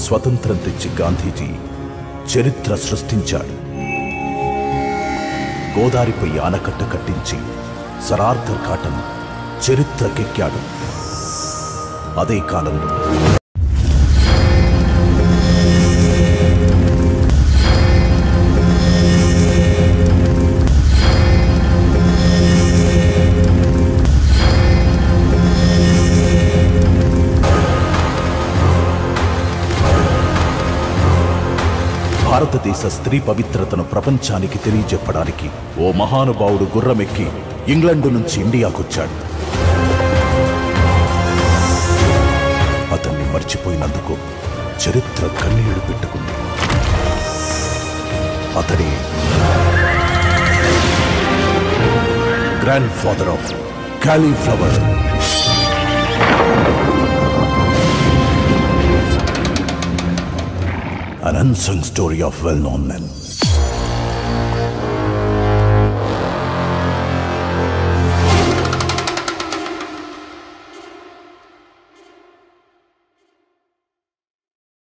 స్వతంత్రం తెచ్చి గాంధీజీ చరిత్ర సృష్టించాడు గోదారిపై ఆనకట్ట కట్టించి సరార్థర్ కాటన్ చరిత్రకెక్కాడు అదే కాలంలో భారతదేశ స్త్రీ పవిత్రతను ప్రపంచానికి తెలియజెప్పడానికి ఓ మహానుభావుడు గుర్రమెక్కి ఇంగ్లండు నుంచి ఇండియాకొచ్చాడు అతన్ని మర్చిపోయినందుకు చరిత్ర కన్నీళ్లు పెట్టుకుంది అతడే grandfather of cauliflower An unsung story of well known men.